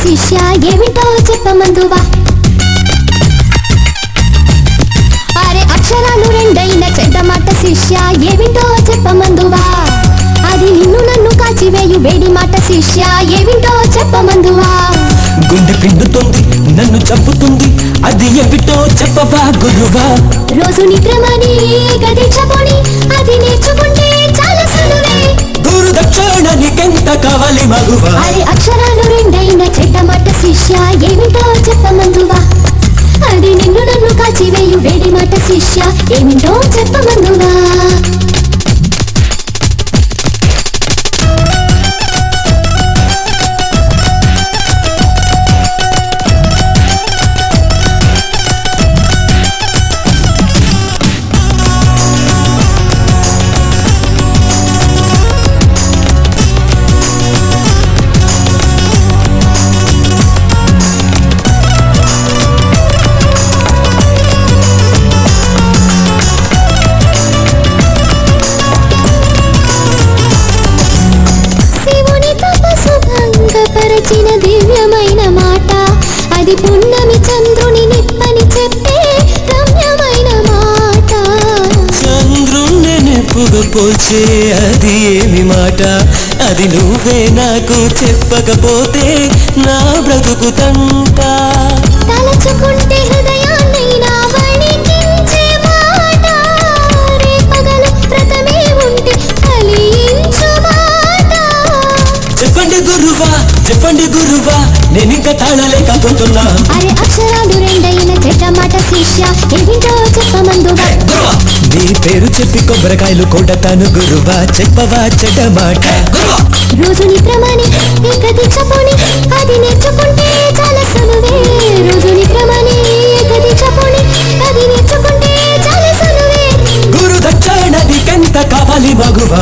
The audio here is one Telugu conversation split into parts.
శిష్య ఏమిటో చెప్పమందువా అరే అక్షరాలు రెండైన చెడ్డ మాట శిష్య ఏమిటో చెప్పమందువా అది నిన్ను నన్ను కాచివేయు వేడి మాట శిష్య ఏమిటో చెప్పమందువా గుండె పిండుతుంది నన్ను చంపుతుంది అది ఏమిటో చెప్పవా గురువా రోజు నిద్రమని గదించబోని అది నేర్చుకుంటే చాలా సులువే గురు దక్షిణ నీకెంత కావాలి మగువా అరే అక్షరాలు రెండైన చెడ్డ మాట శిష్య ఏమిటో చెప్పమందువా అది నిన్ను నన్ను కాచివేయు వేడి మాట శిష్య ఏమిటో చెప్పమందువా శివుని తపసు భంగపరచిన దివ్యమైన మాట అది పున్నమి చంద్రుని నిప్పని చెప్పే రమ్యమైన మాట చంద్రుణ్ణి నిప్పుగా పోల్చే అది ఏమి మాట అది నువ్వే నాకు చెప్పకపోతే నా బ్రతుకు తంట తలచుకుంటే హృదయాన్నైనా వణికించే మాట రేపగలు వ్రతమే ఉంటే ఫలించు మాట చెప్పండి గురువా చెప్పండి గురువా నేను ఇంకా తాళలేకపోతున్నా అరే అక్షరాలు రెండైన చెడ్డ మాట శిష్య ఏమిటో చెప్పమందువా గురువా నీ పేరు చెప్పి కొబ్బరికాయలు కొడతాను గురువా చెప్పవా చెడ్డ మాట గురువా రోజు నిద్రమని ఏక దీక్షపోని అది నేర్చుకుంటే చాలా సులువే రోజు నిద్రమని ఏక దీక్షపోని అది నేర్చుకుంటే చాలా సులువే గురు దక్షిణ నీకెంత కావాలి మగువా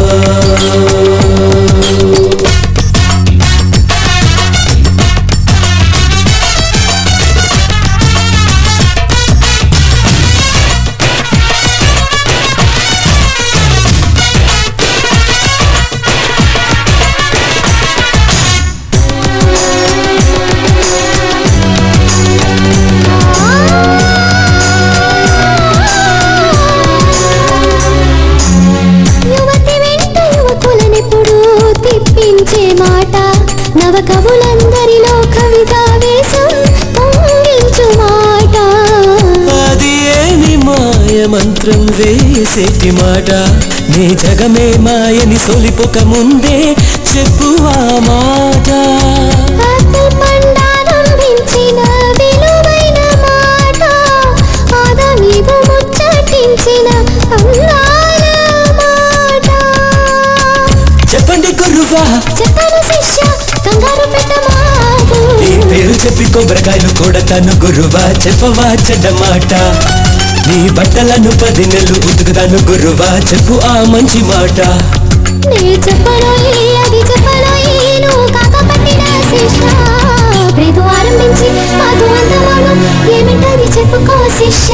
యువతి వెంట యువకులనెప్పుడు తిప్పించే మాట నవ కవులందరిలో కవితా వేషం పొంగించు మాట అది ఏమి మాయ మంత్రం వేసేటి మాట నీ జగమే మాయని సొలిపోక ముందే చెప్పు ఆ మాట ఆపిల్ పండారంభించిన విలువైన మాట ఆదామీవు ముచ్చటించిన అందాల మాట చెప్పండి గురువా చెప్పాను శిష్య కంగారు పెట్టమాకు నీ పేరు చెప్పి కొబ్బరికాయలు కొడతాను గురువా చెప్పవా చెడ్డ మాట నీ బట్టలను పది నెలలు ఉతుకుతాను గురువా చెప్పు ఆ మంచి మాట నే చెప్పనోయి అది చెప్పనోయి నువ్వు కాక పట్టిన శిష్య ప్రేదు ఆరంభించి మాకు అంతమాను ఏమిటది చెప్పుకో శిష్య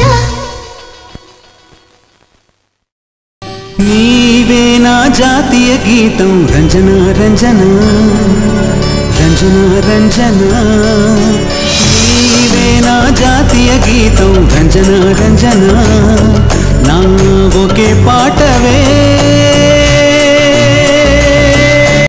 నీవే నా జాతీయ గీతం రంజన రంజన రంజన రంజన నీవే నా జాతీయ గీతం రంజన రంజన నా ఒకే పాటవే